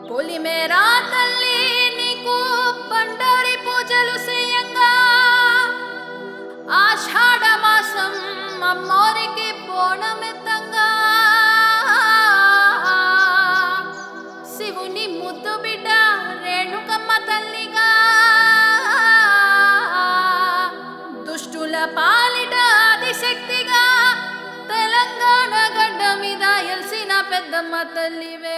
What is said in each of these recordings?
పొలిమేరా తల్లి నీకు బండారి పూజలు చేయంగా ఆషాఢ మాసం అమ్మోరికి బోనమెత్తంగా శివుని ముద్దు బిడ్డ రేణుకమ్మ తల్లిగా దుష్టుల పాలిట ఆదిశక్తిగా తెలంగాణ గడ్డ మీద ఎల్సిన పెద్దమ్మ తల్లివే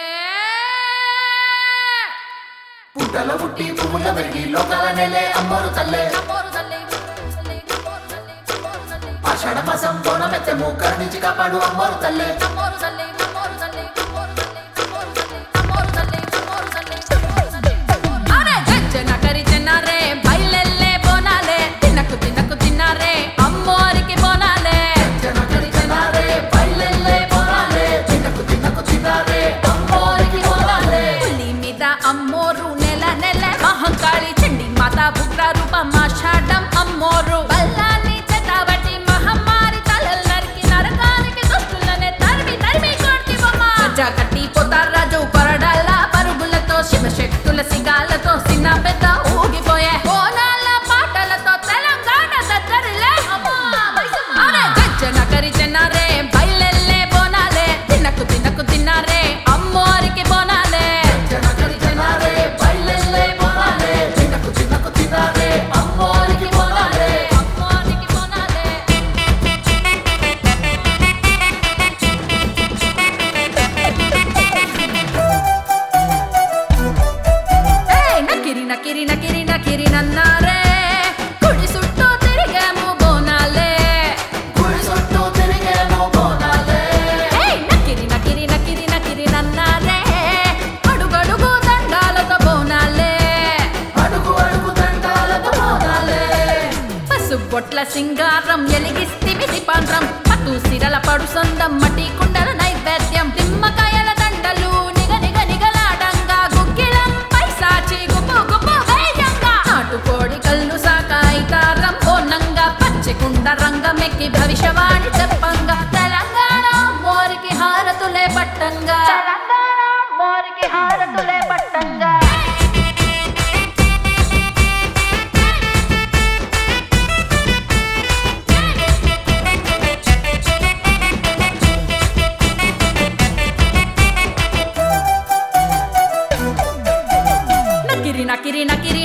పుట్టల పుట్టి పువ్వుల పెరిగి లోకాల నెలే అమ్మోరు తల్లే అమ్మోరు తల్లి, తల్లి, అమ్మోరు తల్లి, అమ్మోరు తల్లి, ఆషాఢ మాసం బోనమెత్తెము కరుణించి కాపాడు అమ్మోరు తల్లే అమ్మోరు తల్లి, అమ్మోరు తల్లి, అమ్మోరు తల్లి, అమ్మోరు తల్లి, అమ్మోరు తల్లి, అమ్మోరు తల్లి, అమ్మోరు తల్లి, అమ్మోరు తల్లి. అరే గజ్జన కరి తిన్నారే బయలెల్లే బోనాలే తినకు తినకు తిన్నారే అమ్మోరికి బోనాలే జనకరి జనారే బయలెల్లే పోరాలే తినకు తినకు తినారే అమ్మోరికి పోరాలే పులి మీద అమ్మోరు నెల నెల మహంకాళి చండి మాత ఉగ్ర రూపం ఆషాఢం అమ్మోరు బల్లాన్ని చెట్టబట్టి మహమ్మారి తలలు నరికి నరకానికి దుష్టులనే తరిమి తరిమి కొట్టి బొమ్మ గజ్జ కట్టి పోతారాజు కొరడాల పరుగులతో శివశక్తుల సిగాలతో చిన్న పెద్ద ఊగిపోయే బోనాల పాటలతో తెలంగాణ దద్దరిలే అరే గజ్జన కరి తిన్నారే బయలెల్లే బోనాలే తినకు తినకు తిన్నారే అమ్మోరికి బోనాలే జనకరి జనారే బయలెల్లే పోరాలే తినకు తినకు తినారే అమ్మోరికి పోరాలే అమ్మోరికి బోనాలే ఏయ్ నకిరి నకిరి నకిరి నకిరి నన్నారే కుడి చుట్టూ తిరిగాము బోనాలే గుడి చుట్టూ తిరిగేమో బోనాలే ఏయ్ నకిరి నకిరి నకిరి నకిరి నన్నారే అడుగడుగు దండాలతో బోనాలే అడుగు అడుగు దండాలతో బోనాలే పసుబొట్ల సింగారం ఎలిగిస్తిమి దీపాంధ్రం పట్టు సిరల పడు సొందం మట్టి కుండల నైవేద్యం నిమ్మకాయల దండలు నిగ నిగ నిగలాడంగా గుగ్గిలం పైసాచి గుప్పు గుప్పు వేయంగా నాటుకోడి కళ్ళు సాకాయితారం ఓనంగా పచ్చి కుండ రంగమెక్కి భవిష్యవాణి చెప్పంగా తెలంగాణ మోరికి హారతులే పట్టంగా తెలంగాణ మోరికి హారతులే పట్టంగా నకిరి నకిరి నకిరి